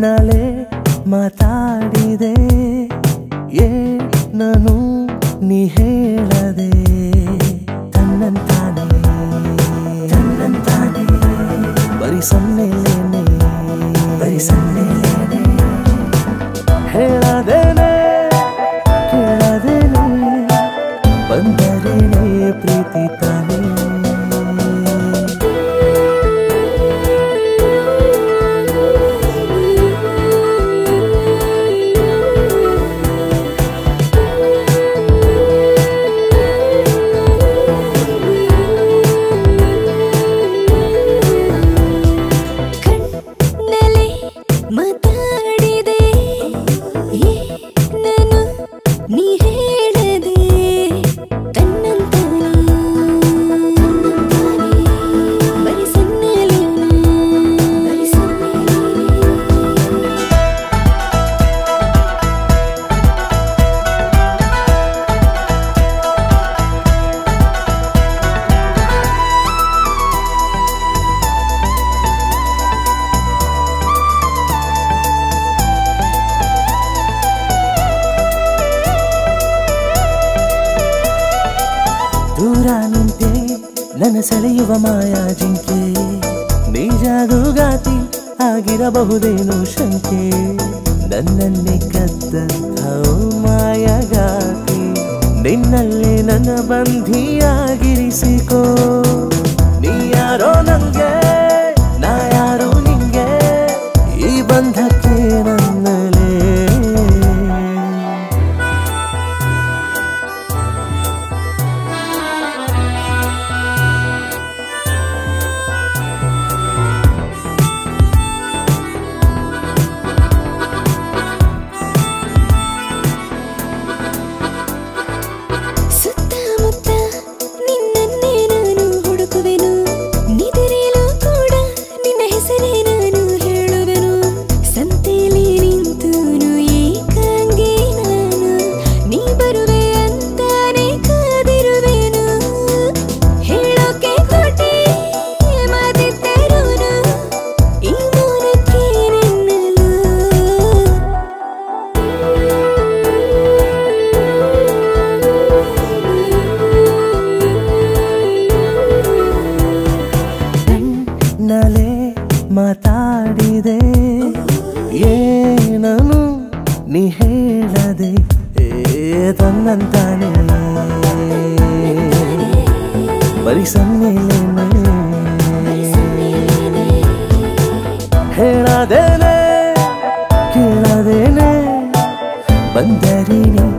ಕಣ್ಣಲೆ ಮಾತಾಡಿದೆ ಏನನು ನೀ ಹೇಳದೆ ತನ್ನಂತಾನೆ ತನ್ನಂತಾನೆ ಬರೀ ಸನ್ನೆಲೇನೆ ಬರೀ ಸನ್ನೆಲೇನೆ ಹೇಳದೇನೆ ಕೇಳದೇನೆ ಬಂದರೇನೆ ಪ್ರೀತಿ ತಾನೇ ಕಣ್ಣಲ್ಲಿ ಮಾತಾಡಿದೆ ಏನನು ನೀ ಹೇಳದೆ ತನ್ನಂತಾನೆ ಬರೀ ಸನ್ನೆಲೇನೆ ಬರೀ ಸನ್ನೆಲೇನೆ ದೂರ ನಿಂತೆ ನನ್ನ ಸೆಳೆಯುವ ಮಾಯಾ ಜಿಂಕೆ ನಿಜಾಗುಗಾತಿ ಆಗಿರಬಹುದೇನು ಶಂಕೆ ನನ್ನನ್ನೇ ಕದ್ದಂಥ ಮಾಯಗಾತಿ ನಿನ್ನಲ್ಲೇ ನನ್ನ ಬಂಧಿಯಾಗಿರಿಸಿಕೋ ನೀ ಯಾರೋ ನಂಗೆ ನಾ ಯಾರೋ ನಿಂಗೆ ಈ ಬಂಧಕ್ಕೆ ನನ್ನಲೇ ಸುತ್ತಮುತ್ತ ನಿನ್ನನ್ನೇ ನಾನು ಹುಡುಕುವೆನು ನಿದಿರೇಲೂ ಕೂಡ ನಿನ್ನ ಹೆಸರೇ ನಾನು ಹೇಳುವೆನು ಸಂತೆಲಿ ನಿಂತೂನು ಏಕಾಂಗಿ ನಾನು ನೀ ಬರುವೆ ಅಂತಾನೆ ಕಾದಿರುವೆನು ಹೇಳೋಕೆ ಕೋಟಿ ಮಾತಿದ್ದರೂನು ಈ ಮೌನಕ್ಕೆ ನಿನ್ನಲು ನಲೆ ಮಾತಾಡಿದೆ ಏನನು ನೀ ಹೇಳದೆ ಏ ತನ್ನಂತಾನೆ ಬರೀ ಸನ್ನೆಲೇನೆ ಹೇಳದೇನೆ ಕೇಳದೇನೆ ಬಂದರಿನಿ